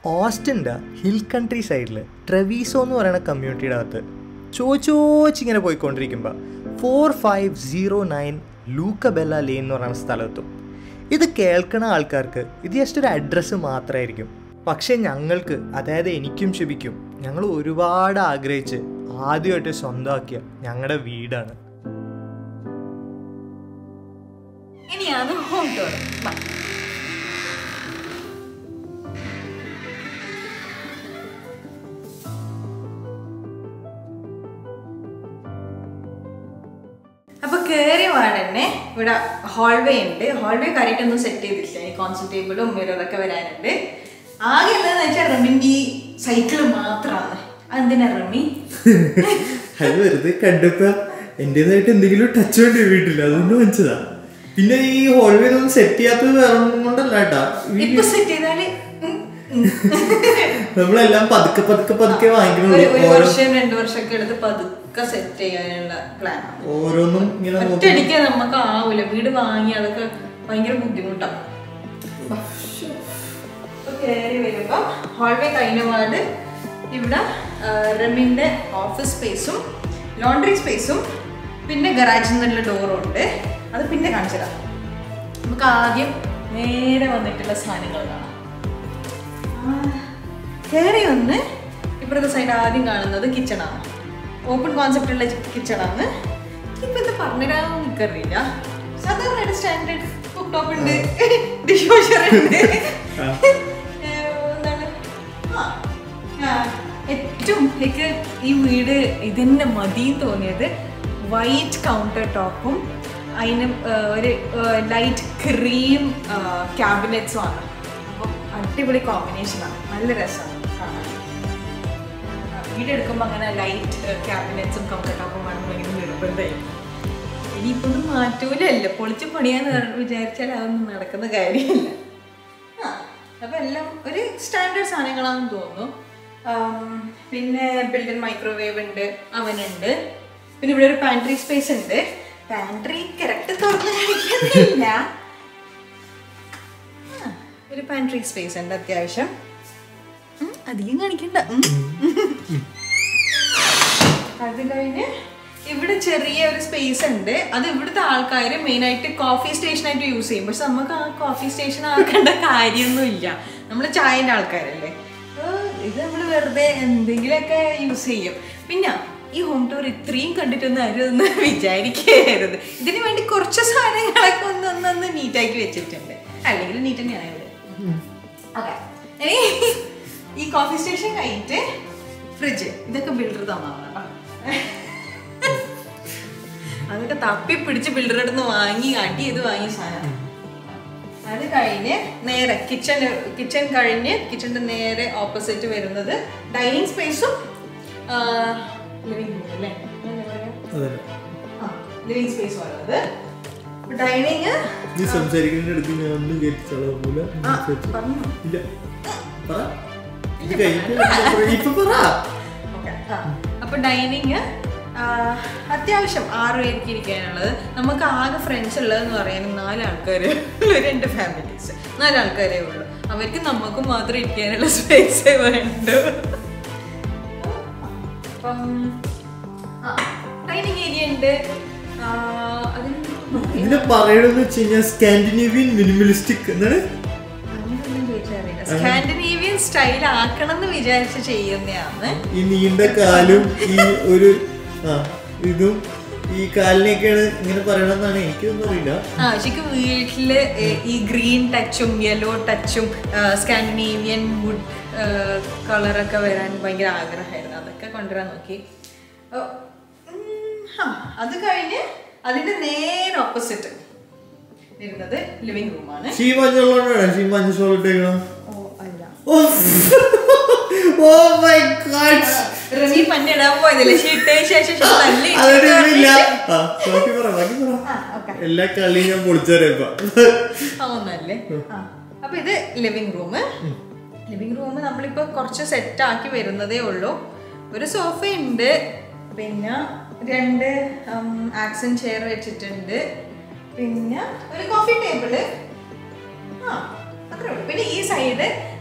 ഓസ്റ്റിൻ്റെ hill country സൈഡിൽ ട്രെവീസോ എന്ന് പറയുന്ന കമ്മ്യൂണിറ്റിയുടെ അകത്ത് ചോദിച്ചോച്ചിങ്ങനെ പോയിക്കൊണ്ടിരിക്കുമ്പോൾ ഫോർ ഫൈവ് സീറോ നയൻ ലൂക്കബെല്ല ലെയിൻ എന്ന് പറയുന്ന സ്ഥലത്തും ഇത് കേൾക്കുന്ന ആൾക്കാർക്ക് ഇത് ജസ്റ്റ് ഒരു അഡ്രസ്സ് മാത്രമായിരിക്കും പക്ഷേ ഞങ്ങൾക്ക് അതായത് എനിക്കും ശുഭിക്കും ഞങ്ങൾ ഒരുപാട് ആഗ്രഹിച്ച് ആദ്യമായിട്ട് സ്വന്തമാക്കിയ ഞങ്ങളുടെ വീടാണ് ഇനിയാണ് ഹോം ടൂർ അപ്പൊ കേറിയ പാടന്നെ ഇവിടെ ഹോൾവേ ഉണ്ട് ഹോൾവേ കാര്യമായിട്ടൊന്നും സെറ്റ് ചെയ്തിട്ടില്ല ഈ കോൺസെപ്റ്റ് ടേബിളും മിററൊക്കെ വരാനുണ്ട് ആകെ എന്താന്ന് വെച്ചാൽ റമിന്റെ ഈ സൈക്കിള് മാത്രമാണ് അതെന്തിനാ റമി അത് വെറുതെ കണ്ടപ്പോ എന്റേതായിട്ട് എന്തെങ്കിലും ടച്ച് വേണ്ടി വീട്ടില്ല അതുകൊണ്ട് മനസ്സിലാ പിന്നെ ഈ ഹോൾവേ ഒന്നും സെറ്റ് ചെയ്യാത്തത് വേറെ ഒന്നും കൊണ്ടല്ല കേട്ടാ ഈ ഇപ്പൊ സെറ്റ് ചെയ്താല് ഉം, ഉം. നമ്മളെല്ലാം പതുക്കെ പതുക്കെ പതുക്കെ ഒരു വാങ്ങിക്കണുള്ളൂ ഒരു ഓരോ വർഷം രണ്ടു വർഷമൊക്കെ എടുത്ത് പതുക്കെ സെറ്റ് ചെയ്യാനുള്ള പ്ലാനാണ് ഓരോന്നും ഇങ്ങനെ നോക്കി ഒറ്റയടിക്ക് നമുക്ക് ആവൂല വീട് വാങ്ങി അതൊക്കെ ഭയങ്കര ബുദ്ധിമുട്ടാണ് ഇപ്പൊ കേറി വരുമ്പോ ഹോൾവേ കഴിഞ്ഞ പാട് ഇവിടെ ആ, റമിന്റെ ഓഫീസ് സ്പേസും ലോണ്ടറി സ്പേസും പിന്നെ ഗറാജിൽ നിന്നുള്ള ഡോറും ഉണ്ട് അത് പിന്നെ കാണിച്ചു തരാം നമുക്ക് ആദ്യം നേരെ വന്നിട്ടുള്ള സാധനങ്ങൾ കാണാം കയറി വന്ന് ഇപ്പുറത്തെ സൈഡ് ആദ്യം കാണുന്നത് കിച്ചണാണ് ഓപ്പൺ കോൺസെപ്റ്റ് ഉള്ള കിച്ചണാണ് ഇപ്പൊ ഇത് പറഞ്ഞിടാൻ എനിക്കറിയില്ല സാധാരണ ഒരു സ്റ്റാൻഡേർഡ് കുക്ക് ടോപ്പ് ഉണ്ട് ഡിഷ് വാഷർ ഉണ്ട് ഏഹ് എന്താണ് ആ, ആ, ഏറ്റവും എനിക്ക് ഈ വീട് ഇതന്നെ മതിയും തോന്നിയത് വൈറ്റ് കൗണ്ടർ ടോപ്പും അതിന് ഏഹ്, ഒരു ലൈറ്റ് ക്രീം ക്യാബിനറ്റ്സും ആണ് അപ്പം അടിപൊളി കോമ്പിനേഷനാണ് നല്ല രസമാണ് കാണാൻ വീട് എടുക്കുമ്പോൾ അങ്ങനെ ലൈറ്റ് ക്യാബിനറ്റ്സും കൗണ്ടർ ടോപ്പും വേണം ഭയങ്കര നിർബന്ധമായിരുന്നു ഇനിയിപ്പോൾ ഒന്നും മാറ്റൂലല്ലോ പൊളിച്ച് പണിയാന്ന് വിചാരിച്ചാൽ അതൊന്നും നടക്കുന്ന കാര്യമില്ല ആ, അപ്പൊ എല്ലാം ഒരു സ്റ്റാൻഡേർഡ് സാധനങ്ങളാണെന്ന് തോന്നുന്നു ആം, പിന്നെ ബിൽഡൻ മൈക്രോവേവ് ഉണ്ട് അവനുണ്ട് പിന്നെ ഇവിടെ ഒരു പാൻട്രി സ്പേസ് ഉണ്ട് പാൻട്രി കറക്റ്റ് തുറന്ന് കാണിക്കുന്നില്ല ആ, ഒരു പാൻട്രി സ്പേസ് ഉണ്ട് അത്യാവശ്യം ഉം, അധികം കാണിക്കണ്ട ഉം. അത് കഴിഞ്ഞ് ഇവിടെ ചെറിയ ഒരു സ്പേസ് ഉണ്ട് അത് ഇവിടുത്തെ ആൾക്കാർ മെയിനായിട്ട് കോഫി സ്റ്റേഷനായിട്ട് യൂസ് ചെയ്യും പക്ഷെ നമുക്ക് ആ കോഫി സ്റ്റേഷൻ ആക്കേണ്ട കാര്യമൊന്നുമില്ല നമ്മൾ ചായൻ്റെ ആൾക്കാരല്ലേ അപ്പൊ ഇത് നമ്മൾ വെറുതെ എന്തെങ്കിലുമൊക്കെ യൂസ് ചെയ്യും പിന്നെ ഈ ഹോം ടൂർ ഇത്രയും കണ്ടിട്ടൊന്നും ആരും ഒന്ന് വിചാരിക്കരുത് ഇതിന് വേണ്ടി കുറച്ച് സാധനങ്ങളൊക്കെ ഒന്ന് ഒന്ന് ഒന്ന് നീറ്റാക്കി വെച്ചിട്ടുണ്ട് അല്ലെങ്കിൽ നീറ്റ് തന്നെയാണ് ഇവിടെ ഓക്കെ ഇനി ഈ കോഫി സ്റ്റേഷൻ കഴിഞ്ഞിട്ട് ഫ്രിഡ്ജ് ഇതൊക്കെ ബിൽഡർ തന്നാണ് അതൊക്കെ തപ്പി പിടിച്ച് ബിൽഡറുടെ അടുത്ത് വാങ്ങി അടി ചെയ്ത് വാങ്ങിയ സാധനം അത് കഴിഞ്ഞ് നേരെ കിച്ചൺ കിച്ചൺ കഴിഞ്ഞ് കിച്ചണിന്റെ നേരെ ഓപ്പോസിറ്റ് വരുന്നത് ഡൈനിങ് സ്പേസും ലിവിംഗ് റൂം അല്ലേ എന്താ പറയാ അതെ ആ ലിവിംഗ് സ്പേസ് ഉള്ളത് ഡൈനിങ് നീ സംസാരിക്കുന്നതിന്റെ അടുത്ത് ഞാൻ ഒന്നും കേട്ടിച്ചോളാം പോലെ ആ പറഞ്ഞു ഇല്ല പറ ഇത് കഴിഞ്ഞിട്ട് ഇപ്പൊ പറ ഓക്കേ. ആ. അപ്പൊ ഡൈനിങ് അത്യാവശ്യം ആറ് പേർക്ക് ഇരിക്കാനുള്ളത് നമുക്ക് ആകെ ഫ്രണ്ട്സ് ഉള്ളതെന്ന് പറയാൻ നാല് ആൾക്കാർ രണ്ട് ഫാമിലീസ് നാല് ആൾക്കാരേ ഉള്ളൂ അവർക്ക് നമുക്ക് മാത്രം ഇരിക്കാനുള്ള സ്പേസ് വേണ്ടു അപ്പം ഡൈനിങ് ഏരിയ ഉണ്ട് ആ, അതിന് ഇതിനെ പറയണെന്ന് വെച്ച് കഴിഞ്ഞാൽ സ്കാൻഡിനേവിയൻ മിനിമലിസ്റ്റിക് എന്താണ് അങ്ങനെയൊന്നും ചോദിച്ചറിയില്ല സ്കാൻഡിനേവിയൻ സ്റ്റൈൽ ആക്കണം എന്ന് വിചാരിച്ച് ചെയ്യുന്നതാണ് ഈ നീണ്ട കാലും ഈ ഒരു ആ ഇതും ഈ കാലിനെയൊക്കെയാണ് ഇങ്ങനെ പറയണമെന്നാണ് എനിക്കൊന്നും അറിയില്ല ആ ശരിക്കും വീട്ടില് ഏ- ഈ ഗ്രീൻ ടച്ചും യെല്ലോ ടച്ചും സ്കാൻഡിനേവിയൻ വുഡ് കളറൊക്കെ വരാൻ ഭയങ്കര ആഗ്രഹമായിരുന്നു അതൊക്കെ കൊണ്ടുവരാൻ നോക്കി ഓ, ഉം, ആ, അത് കഴിഞ്ഞ് അതിന്റെ നേരെ ഓപ്പോസിറ്റ് വരുന്നത് ലിവിംഗ് റൂമാണ് ഷീ മഞ്ഞുള്ളതാണ് ഷീ മഞ്ഞ ഷോളിട്ടേക്കണം ഓ അല്ല ഓ ഓ മൈ ഗോഡ് റമി പന്നിടാൻ പോയതല്ലേ ഷീട്ടതിന് ശേഷം ഷീ തല്ലി അതൊന്നുമില്ല ആ ബാക്കി പറ ബാക്കി പറ ആ ഓക്കെ എല്ലാ കളിയും ഞാൻ പൊളിച്ചേരാ ഒന്നല്ലേ ആ അപ്പൊ ഇത് ലിവിംഗ് റൂം ലിവിംഗ് റൂം നമ്മളിപ്പോ കുറച്ച് സെറ്റ് ആക്കി വരുന്നതേ ഉള്ളൂ ഒരു സോഫ ഉണ്ട് പിന്നെ രണ്ട് ആക്സൻ ചെയർ വെച്ചിട്ടുണ്ട് പിന്നെ ഒരു കോഫി ടേബിള് ആ അത്രേ ഉള്ളൂ പിന്നെ ഈ സൈഡ്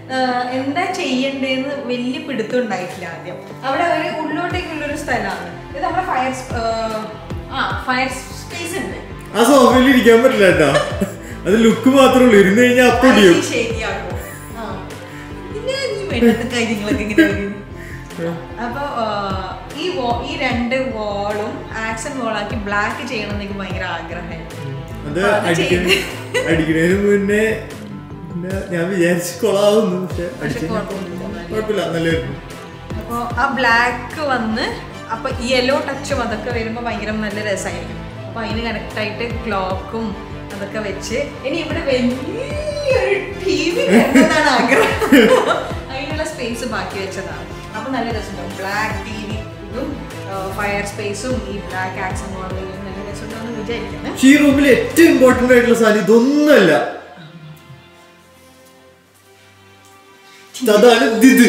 ആ, എന്താ ചെയ്യണ്ടേന്ന് വലിയ പിടുത്തം ഉണ്ടായിട്ടില്ല ആദ്യം അവിടെ ഒരു ഉള്ളോട്ടേക്കുള്ള ഒരു സ്ഥലമാണ് ഇത് നമ്മുടെ ഫയർ ആ ഫയർ സ്പേസ് ഉണ്ട് ആ സോഫയിൽ ഇരിക്കാൻ പറ്റില്ല കേട്ടാ അത് ലുക്ക് മാത്രമേ ഉള്ളൂ ഇരുന്ന് കഴിഞ്ഞാൽ അപ്പം അത് ഇടിയും നീ ശരിയാക്കും ആ. പിന്നെ നീ വേണ്ടാത്ത കാര്യങ്ങളൊക്കെ ഇങ്ങനെ പറയുന്നു. അപ്പൊ ആ, ഈ വോ ഈ രണ്ട് വോളും ആക്സൺ വോളാക്കി ബ്ലാക്ക് ചെയ്യണം എന്ന് എനിക്ക് ഭയങ്കര ആഗ്രഹമായിരുന്നു അത് അപ്പൊ അത് അടിക്കണ ചെയ്ത്. അടിക്കണതിന് മുന്നേ പിന്നെ ഞാൻ വിചാരിച്ച് കൊളാവുന്നു പക്ഷെ പക്ഷെ അടിച്ച കുഴപ്പമൊന്നുമില്ല. കുഴപ്പമില്ല നല്ലായിരുന്നു അപ്പോൾ ആ ബ്ലാക്ക് വന്ന് അപ്പൊ യെല്ലോ ടച്ചും അതൊക്കെ വരുമ്പോൾ ഭയങ്കര നല്ല രസമായിരിക്കും അപ്പൊ അതിന് കണക്റ്റായിട്ട് ക്ലോക്കും അതൊക്കെ വെച്ച് ഇനി ഇവിടെ വലിയൊരു ടി വി വേണമെന്നാണ് ആഗ്രഹം അതിനുള്ള സ്പേസ് ബാക്കി വെച്ചതാണ് അപ്പൊ നല്ല രസമുണ്ടാവും ബ്ലാക്ക് ടി വി ഇതും ഫയർ സ്പേസും ഈ ബ്ലാക്ക് ആക്സൺ മോഡലും നല്ല രസമുണ്ടാവും വിചാരിക്കുന്നത് പക്ഷെ ഈ റൂമിൽ ഏറ്റവും ഇമ്പോർട്ടന്റ് ആയിട്ടുള്ള സാധനം ഇതൊന്നുമല്ല അതാണ് ഇത്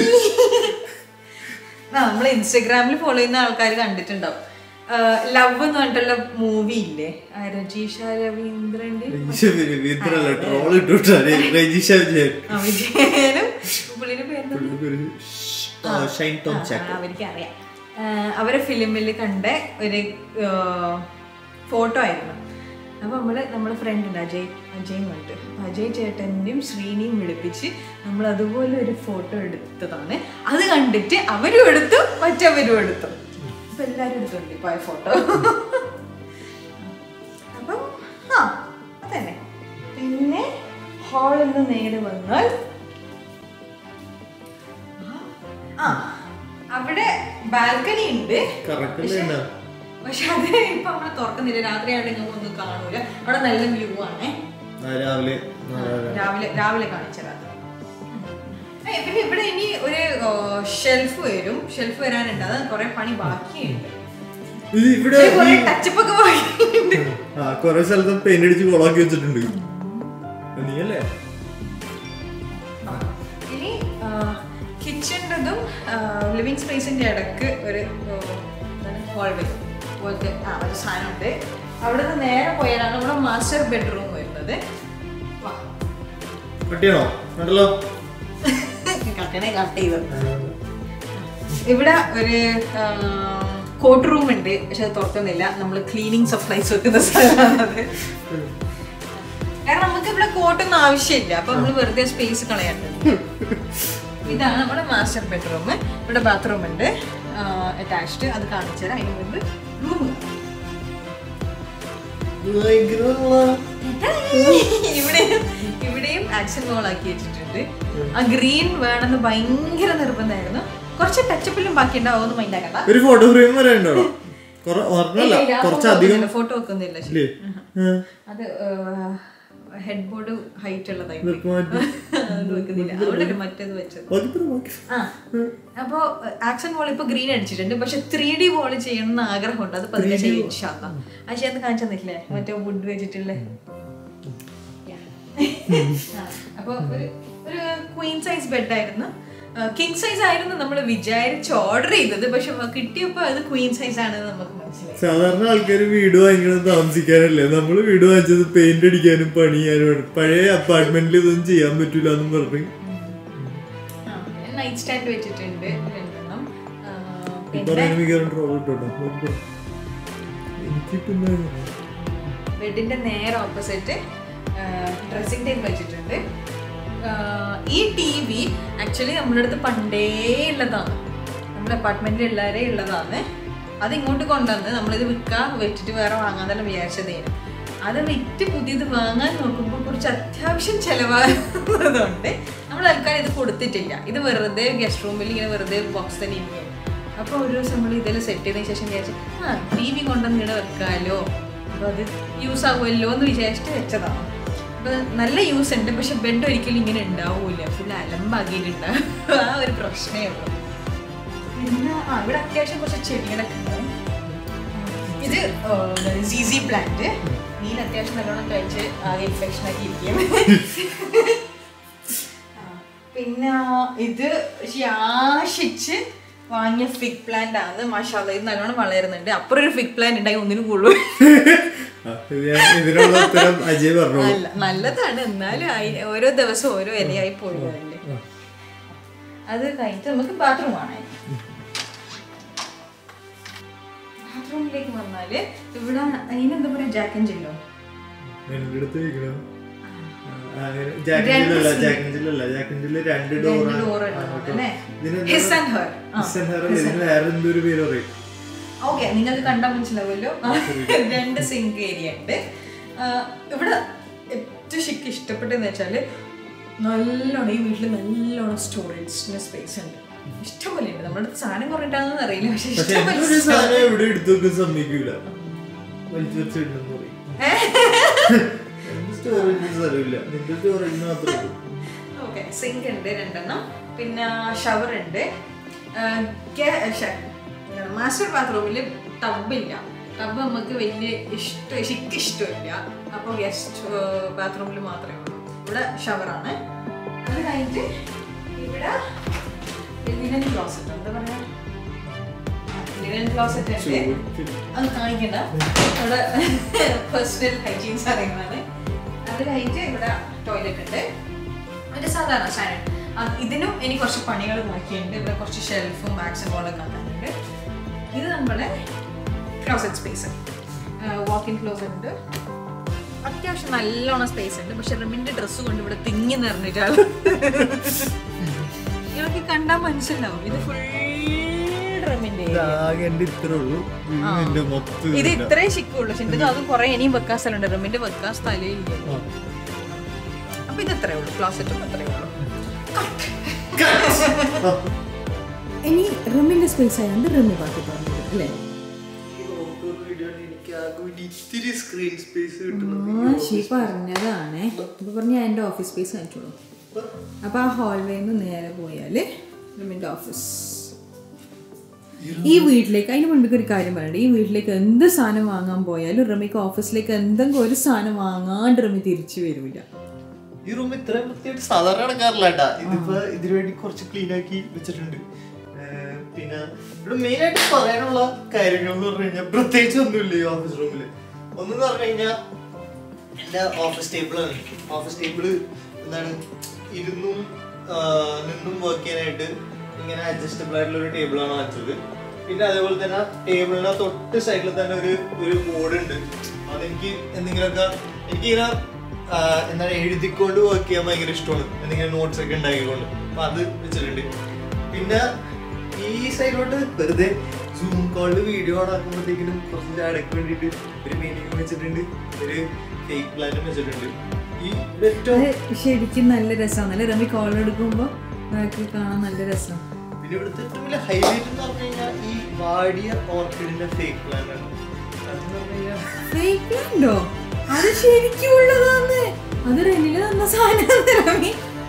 ആ നമ്മൾ ഇൻസ്റ്റഗ്രാമിൽ ഫോളോ ചെയ്യുന്ന ആൾക്കാർ കണ്ടിട്ടുണ്ടാവും ലവ് എന്ന് പറഞ്ഞിട്ടുള്ള മൂവി ഇല്ലേ ആ, രജീഷ രവീന്ദ്രന്റെ വീട്ടിലല്ല ട്രോൾ ഇട്ടോട്ടാണ് രജിഷ വിജയൻ ആ, വിജയനും പുള്ളിയുടെ പേര് ഷൈൻ ടോം ചാക്ക് അവർക്ക് അറിയാം അവരെ ഫിലിമിൽ കണ്ട ഒരു ഫോട്ടോ ആയിരുന്നു അപ്പോൾ നമ്മൾ നമ്മുടെ ഫ്രണ്ട് ഉണ്ട് അജയ് അജയ് കണ്ട് അജയ് ചേട്ടൻ്റെയും ശ്രീനിയും വിളിപ്പിച്ച് നമ്മൾ അതുപോലെ ഒരു ഫോട്ടോ എടുത്തതാണ് അത് കണ്ടിട്ട് അവരും എടുത്തു മറ്റവരും എടുത്തു അപ്പം എല്ലാവരും എടുത്തുണ്ട് ഇപ്പോൾ ആ ഫോട്ടോ അപ്പം ആ അതന്നെ പിന്നെ ഹാളിൽ നിന്ന് നേരെ വന്നാൽ ആ അവിടെ ബാൽക്കണി ഉണ്ട് കറക്റ്റ് പക്ഷെ- പക്ഷെ അത് ഇപ്പൊ നമ്മള് തുറക്കുന്നില്ല രാത്രിയായിട്ട് നിങ്ങൾക്ക് ഒന്നും കാണൂല അവിടെ നല്ല വ്യൂ ആണേ രാവിലെ രാവിലെ രാവിലെ കാണിച്ചത് പിന്നെ ഇവിടെ ഇനി ഒരു ഷെൽഫ് വരും ഷെൽഫ് വരാനുണ്ട് അത് കുറെ പണി ബാക്കിയുണ്ട് ഇത് ഇവിടെ കുറെ ഈ- ടച്ചപ്പ് ഒക്കെ ബാക്കിയുണ്ട് ആ കൊറേ സ്ഥലത്ത് പെയിന്റ് അടിച്ച് കൊളാക്കി വെച്ചിട്ടുണ്ട് നീയല്ലേ ഇനി കിച്ചൻ്റെതും ലിവിങ് സ്പേസിന്റെ ഇടക്ക് ഒരു ഹോൾവേ പോലത്തെ ആ ഒരു സാധനമുണ്ട് അവിടെ നിന്ന് നേരെ പോയാലാണ് നമ്മുടെ മാസ്റ്റർ ബെഡ്റൂം വരുന്നത് വാ. കട്ടിയാണോ കണ്ടല്ലോ കട്ടനെ കട്ട് ചെയ്തത് ഇവിടെ ഒരു കോട്ട് റൂം ഉണ്ട് പക്ഷെ അത് തുറക്കുന്നില്ല നമ്മൾ ക്ലീനിങ് സപ്ലൈസ് വെക്കുന്ന സ്ഥലമാണത് കാരണം നമുക്ക് ഇവിടെ കോട്ടൊന്നും ആവശ്യമില്ല അപ്പൊ നമ്മൾ വെറുതെ സ്പേസ് കളയണ്ടത് ഇതാണ് നമ്മുടെ മാസ്റ്റർ ബെഡ്റൂം ഇവിടെ ബാത്റൂം ഉണ്ട് അറ്റാച്ച്ഡ് അത് കാണിച്ചു തരാം അതിന് മുമ്പ് റൂം ഇവിടെയും ഇവിടെയും ആക്ഷൻ ബോൾ ആക്കി വെച്ചിട്ടുണ്ട് ആ ഗ്രീൻ വേണമെന്ന് ഭയങ്കര നിർബന്ധമായിരുന്നു കുറച്ച് ടച്ചപ്പിലും ബാക്കി ഉണ്ടാവും മൈൻഡ് ആക്കണ്ട ഒരു ഫോട്ടോ ഫ്രെയിം വരെ ഉണ്ടോ ഒരെണ്ണല്ല കുറച്ചധികം ഫോട്ടോ വെക്കുന്നില്ല ശരി. ഇല്ലേ ആ. അത് ഹെഡ് ബോർഡ് ഹൈറ്റ് ഉള്ളതായിരുന്നു ഇതൊക്കെ മാറ്റി. അത് വെക്കുന്നില്ല അവിടെ മറ്റേത് വെച്ചത് ബാക്കി പറ, ബാക്കി. ആ അപ്പോ ആക്ഷൻ വോൾ ഇപ്പൊ ഗ്രീൻ അടിച്ചിട്ടുണ്ട് പക്ഷെ ത്രീ ഡി വോൾ ചെയ്യണം എന്ന് ആഗ്രഹമുണ്ട് അത് പതുക്കെ ചെയ്യും ഇൻഷാല്ലാ. ആ ചെയ്യാൻ കാണിച്ചു തന്നിട്ടില്ലേ മറ്റേ വുഡ് വെച്ചിട്ടുള്ള അപ്പൊ ഒരു ഒരു ക്വീൻ സൈസ് ബെഡായിരുന്നു കിങ് സൈസ് ആയിരുന്നു നമ്മൾ വിചാരിച്ച് ഓർഡർ ചെയ്തത് പക്ഷെ കിട്ടിയപ്പോ അത് ക്വീൻ സൈസ് ആണെന്ന് നമുക്ക് മനസ്സിലായി സാധാരണ ആൾക്കാർ വീട് വാങ്ങിക്കണത് താമസിക്കാനല്ലേ നമ്മള് വീട് വാങ്ങിച്ചത് പെയിന്റ് അടിക്കാനും പണി ചെയ്യാനും പഴയ അപ്പാർട്ട്മെന്റിൽ ഇതൊന്നും ചെയ്യാൻ പറ്റൂല എന്നും പറഞ്ഞു നൈറ്റ് സ്റ്റാൻഡ് വെച്ചിട്ടുണ്ട് രണ്ടെണ്ണം ആ, ഈ പിന്നെ പറയുന്ന മിക്കവാറും ട്രോൾ ഇട്ടോട്ടോ എനിക്ക് പിന്നെ ബെഡിന്റെ നേരെ ഓപ്പോസിറ്റ് ഡ്രസ്സിംഗ് ടേബിൾ വെച്ചിട്ടുണ്ട് ആ, ഈ ടി വി ആക്ച്വലി നമ്മുടെ അടുത്ത് പണ്ടേ ഉള്ളതാണ് നമ്മുടെ അപ്പാർട്ട്മെന്റിൽ ഉള്ളവരെ ഉള്ളതാണ് അത് ഇങ്ങോട്ട് കൊണ്ടുവന്ന് നമ്മളിത് വിൽക്കാൻ വെച്ചിട്ട് വേറെ വാങ്ങാന്നെല്ലാം വിചാരിച്ചതേനു അത് വിറ്റ് പുതിയത് വാങ്ങാൻ നോക്കുമ്പോൾ കുറച്ച് അത്യാവശ്യം ചിലവാകുന്നതുകൊണ്ട് നമ്മൾ തൽക്കാലം ഇത് കൊടുത്തിട്ടില്ല ഇത് വെറുതെ ഗസ്റ്റ് റൂമിൽ ഇങ്ങനെ വെറുതെ ബോക്സ് തന്നെ ഇരിക്കും അപ്പോൾ ഒരു ദിവസം നമ്മൾ ഇതെല്ലാം സെറ്റ് ചെയ്തതിന് ശേഷം വിചാരിച്ചു ആ ടി വി കൊണ്ടുവന്ന് ഇവിടെ വെക്കാമല്ലോ അപ്പോൾ അത് യൂസ് ആകുമല്ലോ എന്ന് വിചാരിച്ചിട്ട് വെച്ചതാണ് അപ്പോൾ നല്ല യൂസ് ഉണ്ട് പക്ഷെ ബെഡ് ഒരിക്കലും ഇങ്ങനെ ഉണ്ടാവില്ല ഫുൾ അലമ്പാക്കിയിട്ടുണ്ടാവും ആ ഒരു പ്രശ്നമേ ഉള്ളൂ പിന്നെ ആ ഇവിടെ അത്യാവശ്യം കുറച്ച് ചെടികളൊക്കെ ഉണ്ടാവും ഇത് സീസി പ്ലാന്റ് നീല അത്യാവശ്യം നല്ലോണം കഴിച്ച് ആകെ ഇൻഫെക്ഷൻ ആക്കി ഇരിക്കും ആ, പിന്നെ ഇത് ശാസിച്ച് വാങ്ങിയ ഫിഗ് പ്ലാന്റ് ആണ് മാഷാല്ല ഇത് നല്ലോണം വളരുന്നുണ്ട് അപ്പുറം ഒരു ഫിഗ് പ്ലാന്റ് ഉണ്ടായി ഒന്നിനും കൊള്ളൂ ആ, ഇത് ഞാൻ ഇതിനുള്ള ഉത്തരം അജയ് പറഞ്ഞോളൂ നല്ല നല്ലതാണ് എന്നാലും അയി- ഓരോ ദിവസവും ഓരോ ഇലയായി പോയതല്ലേ അത് കഴിഞ്ഞിട്ട് നമുക്ക് ബാത്റൂം ആണ് ബാത്റൂമിലേക്ക് വന്നാല് ഇവിടെ അതിനെന്താ പറയാ ജാക്കൻ ജില്ലോ എന്റെ അടുത്ത് ചോദിക്കണം ജാക്കൻജിലല്ല ജാക്കൻജിലല്ല ജാക്കൻജില് രണ്ട് രണ്ട് ഡോറാണ് door ഉണ്ട് അല്ലേ? His and her. ആ. ഇതിന് വേറെ എന്തൊരു പേര് പറയും ഓക്കെ നിങ്ങൾക്ക് കണ്ടാൽ മനസ്സിലാവുമല്ലോ രണ്ട് സിങ്ക് ഏരിയ ഉണ്ട് ആ, ഇവിടെ ഏറ്റവും ശരിക്കും ഇഷ്ടപ്പെട്ടതെന്ന് വെച്ചാൽ നല്ലോണം ഈ വീട്ടിൽ നല്ലോണം സ്റ്റോറേജിന് സ്പേസ് ഉണ്ട് ഇഷ്ടംപോലെ ഉണ്ട് നമ്മുടെ അടുത്ത് സാധനം കുറഞ്ഞിട്ടാണെന്ന് അറിയില്ല പക്ഷെ പക്ഷെ എന്റെ ഒരു ഇഷ്ടംപോലെ സാധനം എവിടെ എടുത്തു വെക്കാൻ സമ്മതിക്കൂല വലിച്ചു വെച്ചിട്ടുണ്ടെന്ന് പറയും എന്റെ സ്റ്റോറേജിന് സ്ഥലമില്ല നിന്റെ സ്റ്റോറേജിന് മാത്രമേ ഉള്ളൂ. ഓക്കെ സിങ്ക് ഉണ്ട് രണ്ടെണ്ണം പിന്നെ ഷവർ ഉണ്ട് മാസ്റ്റർ ബാത്റൂമിൽ ടബില്ല ടബ് നമുക്ക് വലിയ ഇഷ്ടം ശരിക്കും ഇഷ്ടമില്ല അപ്പോൾ ഗസ്റ്റ് ബാത്റൂമിൽ മാത്രമേ ഉള്ളൂ ഇവിടെ ഷവറാണ് അത് കഴിഞ്ഞിട്ട് ഇവിടെ ലിനൻ ക്ലോസറ്റ് എന്താ പറയാ ലിനൻ ക്ലോസറ്റ് ഉണ്ട് അത് കാണിക്കണ്ട ഇവിടെ പേഴ്സണൽ ഹൈജീൻസ് അറിയുന്നതാണ് അത് കഴിഞ്ഞിട്ട് ഇവിടെ ടോയ്ലറ്റ് ഉണ്ട് ഒരു സാധാരണ സ്റ്റാൻഡേർഡ് ഇതിനും എനിക്ക് കുറച്ച് പണികൾ നോക്കിയിട്ടുണ്ട് ഇവിടെ കുറച്ച് ഷെൽഫും ബാഗ്സും കോളൊക്കെ ആക്കാനുണ്ട് ഇത് നമ്മുടെ closet space walk in closet ഉണ്ട് അത്യാവശ്യം നല്ലോണം സ്പേസ് ഉണ്ട് പക്ഷെ റിമിന്റെ ഡ്രസ്സ് കൊണ്ട് ഇവിടെ തിങ്ങി നിറഞ്ഞിട്ടാണ് ഇവർക്ക് കണ്ടാൽ മനസ്സിലാവും ഇത് ഫുൾ റിമിന്റെ ആകെ എന്റെ ഇത്രേ ഉള്ളൂ എന്റെ മൊത്തം ഇത് ഇത്രേ ശിക്കുള്ളൂ പക്ഷെ ഇത് അതും കുറെ ഇനിയും വെക്കാൻ സ്ഥലമുണ്ട് റിമിന്റെ വെക്കാൻ സ്ഥലമില്ല അപ്പൊ ഇത് ഇത്രേ ഉള്ളൂ ക്ലോസറ്റും അത്രേ ഉള്ളൂ ഇനി റൂമിന്റെ സ്പേസ് ആയതുകൊണ്ട് റൂമിൽ ബാക്കി പറഞ്ഞത് അല്ലേ ഇത്തിരി സ്ക്രീൻ സ്പേസ് കിട്ടുന്നത് ആ ഷീ പറഞ്ഞതാണ് ഇപ്പൊ പറഞ്ഞ ഞാൻ എൻ്റെ ഓഫീസ് സ്പേസ് കാണിച്ചോളൂ അപ്പൊ ആ ഹോൾവേന്ന് നേരെ പോയാല് റൂമിന്റെ ഓഫീസ് ഈ വീട്ടിലേക്ക് അതിന് മുൻപ് ഒരു കാര്യം പറയണ്ട ഈ വീട്ടിലേക്ക് എന്ത് സാധനം വാങ്ങാൻ പോയാലും റമിക്ക് ഓഫീസിലേക്ക് എന്തെങ്കിലും ഒരു സാധനം വാങ്ങാണ്ട് റമി തിരിച്ചു വരൂല ഈ റൂം ഇത്രയും വൃത്തിയായിട്ട് സാധാരണ നടക്കാറില്ല കേട്ടാ ഇതിപ്പോ ഇതിനു വേണ്ടി കുറച്ച് ക്ലീൻ ആക്കി വെച്ചിട്ടുണ്ട് ഏർ പിന്നെ ഇവിടെ മെയിൻ ആയിട്ട് പറയാനുള്ള കാര്യങ്ങൾ എന്ന് പറഞ്ഞു കഴിഞ്ഞാൽ പ്രത്യേകിച്ച് ഒന്നുമില്ല ഈ ഓഫീസ് റൂമിൽ ഒന്നെന്ന് പറഞ്ഞു കഴിഞ്ഞാൽ എന്റെ ഓഫീസ് ടേബിളാണ് ഓഫീസ് ടേബിള് എന്താണ് ഇരുന്നും ആ, നിന്നും വർക്ക് ചെയ്യാനായിട്ട് ഇങ്ങനെ അഡ്ജസ്റ്റബിൾ ആയിട്ടുള്ള ഒരു ടേബിളാണ് വെച്ചത് പിന്നെ അതേപോലെ തന്നെ ടേബിളിന് തൊട്ട് സൈഡിൽ തന്നെ ഒരു ഒരു ബോർഡ് ഉണ്ട് അതെനിക്ക് എന്തെങ്കിലുമൊക്കെ എനിക്കിങ്ങനെ ആ, എന്താണ് എഴുതിക്കൊണ്ട് വർക്ക് ചെയ്യാൻ ഭയങ്കര ഇഷ്ടമാണ് എന്തെങ്കിലും നോട്ട്സ് ഒക്കെ ഉണ്ടാക്കിക്കൊണ്ട് അപ്പൊ അത് വെച്ചിട്ടുണ്ട് പിന്നെ ഈ സൈഡിലോട്ട് വെറുതെ സൂം കോളിൽ വീഡിയോ ആക്കുമ്പോഴത്തേക്കിനും കുറച്ച് ചാടക്ക് വേണ്ടിയിട്ട് ഒരു മീനിങ് വെച്ചിട്ടുണ്ട് ഒരു ഫേക്ക് പ്ലാനും വെച്ചിട്ടുണ്ട് ഈ ഏറ്റവും അത് ശരിക്കും നല്ല രസമാണ് അല്ലേ റമി കോൾ എടുക്കുമ്പോൾ നമുക്ക് കാണാൻ നല്ല രസം പിന്നെ ഇവിടുത്തെ ഏറ്റവും വലിയ ഹൈലൈറ്റ് എന്ന് പറഞ്ഞു കഴിഞ്ഞാൽ ഈ വാടിയ ഓർക്കിഡിന്റെ ഫേക്ക് പ്ലാൻ ആണ് അതെന്ന് പറഞ്ഞു കഴിഞ്ഞാൽ ഫേക്ക് ഉണ്ടോ അത് ശരിക്കും ഉള്ളതാണ് അത് റെനില് തന്ന സാധനം റമി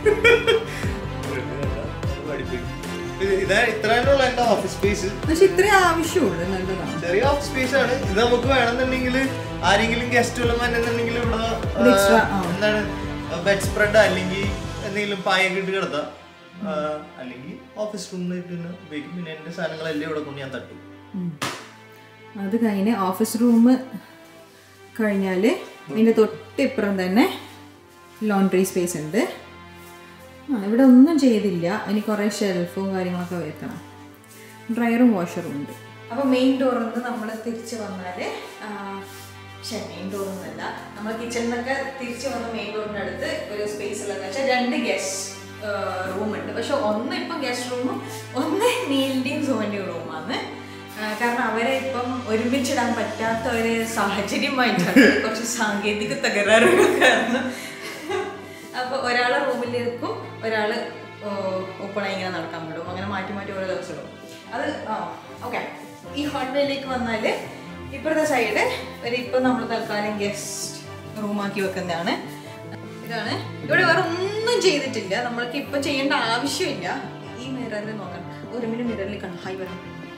ഇത് ഇതാ ഇത്രയുള്ള എന്റെ ഓഫീസ് സ്പേസ് പക്ഷെ ഇത്രേ ആവശ്യമുള്ളൂ നല്ലതാണ് ചെറിയ ഓഫീസ് സ്പേസ് ആണ് ഇത് നമുക്ക് വേണമെന്നുണ്ടെങ്കിൽ ആരെങ്കിലും ഗസ്റ്റ് വല്ലതും വന്നെന്നുണ്ടെങ്കിൽ ഇവിടെ ആ, ഒരു extra, ആ. എന്താണ് ബെഡ് സ്പ്രെഡ് അല്ലെങ്കിൽ എന്തെങ്കിലും പായൊക്കെ ഇട്ട് കിടത്താം ആ, അല്ലെങ്കിൽ ഓഫീസ് റൂമിലേക്ക് തന്നെ ഉപയോഗിക്കും പിന്നെ എന്റെ സാധനങ്ങളെല്ലാം ഇവിടെ കൊണ്ട് ഞാൻ തട്ടും ഉം. അത് കഴിഞ്ഞ് ഓഫീസ് റൂം കഴിഞ്ഞാൽ അതിൻ്റെ തൊട്ടിപ്പുറം തന്നെ ലോണ്ട്രി സ്പേസ് ഉണ്ട് ആ ഇവിടെ ഒന്നും ചെയ്തില്ല അതിന് കുറേ ഷെൽഫും കാര്യങ്ങളൊക്കെ വെക്കണം ഡ്രയറും വാഷറും ഉണ്ട് അപ്പൊ മെയിൻ ഡോറിൽ നിന്ന് നമ്മൾ തിരിച്ചു വന്നാല് ആ, പക്ഷേ മെയിൻ ഡോർ ഒന്നല്ല നമ്മൾ കിച്ചണിൽ നിന്നൊക്കെ തിരിച്ചു വന്ന മെയിൻ ഡോറിന്റെ അടുത്ത് ഒരു സ്പേസ് ഉള്ളതെന്ന് വെച്ചാൽ രണ്ട് ഗസ്റ്റ് റൂം ഉണ്ട് പക്ഷെ ഒന്ന് ഇപ്പം ഗസ്റ്റ് റൂമും ഒന്ന് നീലിന്റെയും സുവന്റെയും റൂമാണ് കാരണം അവരെ ഇപ്പം ഒരുമിച്ചിടാൻ പറ്റാത്ത ഒരു സാഹചര്യമായിട്ടാണ് കുറച്ച് സാങ്കേതിക തകരാറുകൾ കാരണം അപ്പോൾ ഒരാളെ റൂമിലേക്കും ഒരാൾ ഓപ്പണായി ഇങ്ങനെ നടക്കാൻ വിടും അങ്ങനെ മാറ്റി മാറ്റി ഓരോ ദിവസം ഇടും അത് ആ ഓക്കെ ഈ ഹോൾവേയിലേക്ക് വന്നാൽ ഇപ്പുറത്തെ സൈഡ് ഒരു ഇപ്പം നമ്മൾ തൽക്കാലം ഗസ്റ്റ് റൂമാക്കി വെക്കുന്നതാണ് ഇതാണ് ഇവിടെ വേറെ ഒന്നും ചെയ്തിട്ടില്ല നമ്മൾക്ക് ഇപ്പം ചെയ്യേണ്ട ആവശ്യമില്ല ഈ മിററിൽ നോക്കണം ഒരു മിനിറ്റ് മിററിൽ കാണാം ഹായ് വരണം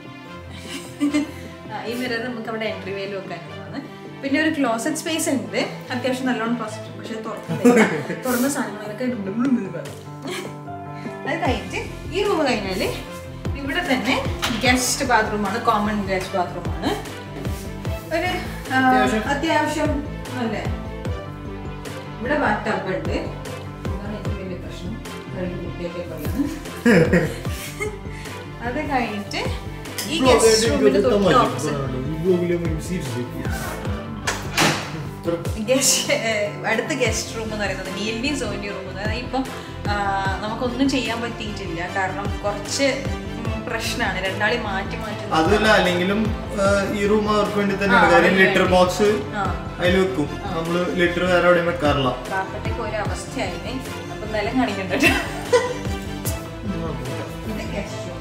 ആ, ഈ മിറർ നമുക്ക് അവിടെ എൻട്രി വേയിൽ വെക്കാനുള്ളതാണ് പിന്നെ ഒരു ക്ലോസറ്റ് സ്പേസ് ഉണ്ട് അത്യാവശ്യം നല്ലോണം ക്ലോസറ്റ് പക്ഷെ തുറന്നില്ല തുറന്ന സാധനങ്ങളൊക്കെ ഉണ്ട്. അത് കഴിഞ്ഞിട്ട് ഈ റൂം കഴിഞ്ഞാല് ഇവിടെ തന്നെ ഗസ്റ്റ് ബാത്റൂമാണ് കോമൺ ഗസ്റ്റ് ബാത്റൂമാണ് ഒരു ആ, അത്യാവശ്യം അല്ലേ ഇവിടെ ബാത്ത് ടബ് ഉണ്ട് അതാണ് ഏറ്റവും വലിയ പ്രശ്നം കഴുകി വൃത്തിയാക്കിയ കൊള്ളാണ് അത് കഴിഞ്ഞിട്ട് ഈ Vlog ഗസ്റ്റ് ആയിട്ട് റൂമിന്റെ എനിക്ക് തൊട്ട് തമാശ ഓപ്പോസിറ്റ് പറയാനുള്ളൂ. ഈ vlog ല് നമുക്ക് serious ആയി. ഗസ്റ്റ് അടുത്ത ഗസ്റ്റ് റൂം എന്ന് പറയുന്നത് നീലിനി സോനി റൂം അതായത് ഇപ്പം ആ, നമുക്കൊന്നും ചെയ്യാൻ പറ്റിയിട്ടില്ല കാരണം കുറച്ച് ഉം, പ്രശ്നമാണ് രണ്ടാളി മാറ്റി മാറ്റി നിർത്തണം. അതല്ല അല്ലെങ്കിലും ആ, ഈ റൂം അവർക്ക് വേണ്ടി തന്നെയാണ് ആ, കാര്യം അവർക്ക് ലിറ്റർ വേണ്ടി. ബോക്സ് ആ അതിൽ വെക്കും നമ്മള് ലിറ്റർ വേറെ എവിടെയും വെക്കാറില്ല കാർപ്പറ്റൊക്കെ ഒരു അവസ്ഥയായില്ലേ അപ്പൊ നിലം കാണിക്കണ്ട ഇത് ഗസ്റ്റ് റൂം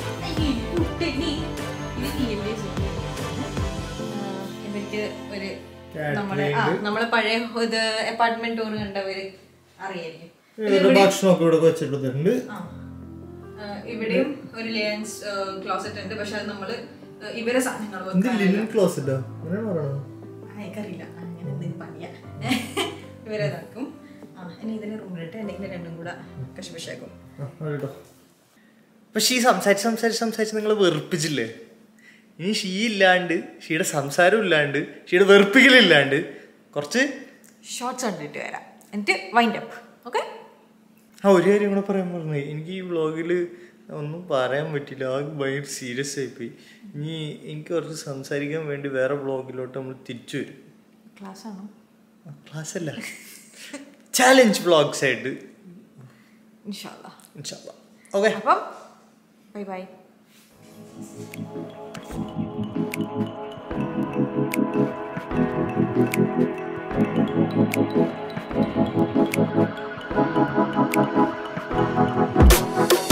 ഇവർക്ക് ഒരു നമ്മളെ ആ നമ്മളെ പഴയ ഇത് അപ്പാർട്ട്മെന്റ് ടൂർ കണ്ടവര് അറിയായിരിക്കും ഇവരുടെ ഭക്ഷണമൊക്കെ ഇവിടെ വെച്ചിട്ടുണ്ട് ആ. ആ, ഇവിടെയും ഒരു ലിയൻസ് ക്ലോസറ്റ് ഉണ്ട് പക്ഷെ അത് നമ്മള് ആ, ഇവരെ സാധനങ്ങൾ എന്ത് വെക്കാനല്ല. ലിനൻ ക്ലോസറ്റാ അങ്ങനെയാണ് പറയണത് ആ, എനിക്കറിയില്ല അങ്ങനെ എന്തെങ്കിലും പണിയാ ഇവരെ ഇതാക്കും ആ ഇനി ഇതിന് റൂമിലിട്ട് അല്ലെങ്കിൽ രണ്ടും കൂടെ കശപിശാക്കും ആ, അതെട്ടോ. പക്ഷെ ഈ സംസാരിച്ച് സംസാരിച്ച് സംസാരിച്ച് നിങ്ങൾ വെറുപ്പിച്ചില്ലേ ഇനി ഷീ ഇല്ലാണ്ട് ഷീയുടെ സംസാരം ഇല്ലാണ്ട് ഷീയുടെ വെറുപ്പിക്കലില്ലാണ്ട് കുറച്ച് ഷോർട്സ് കണ്ടിട്ട് വരാം എന്നിട്ട് വൈൻഡ് അപ്പ് ഓക്കെ ആ ഒരു കാര്യം കൂടെ പറയാൻ പറഞ്ഞു എനിക്ക് ഈ വ്ളോഗിൽ ഒന്നും പറയാൻ പറ്റില്ല ആകെ ഭയങ്കര സീരിയസ് ആയിപ്പോയി ഇനി എനിക്ക് കുറച്ച് സംസാരിക്കാൻ വേണ്ടി വേറെ വ്ളോഗിലോട്ട് നമ്മൾ തിരിച്ചു വരും ക്ലാസ് ആണോ ക്ലാസ് അല്ല ചാലഞ്ച് വ്ളോഗ്സ് ആയിട്ട് ഇൻഷാല്ലാ ഓക്കെ അപ്പം ബൈ ബൈ ആ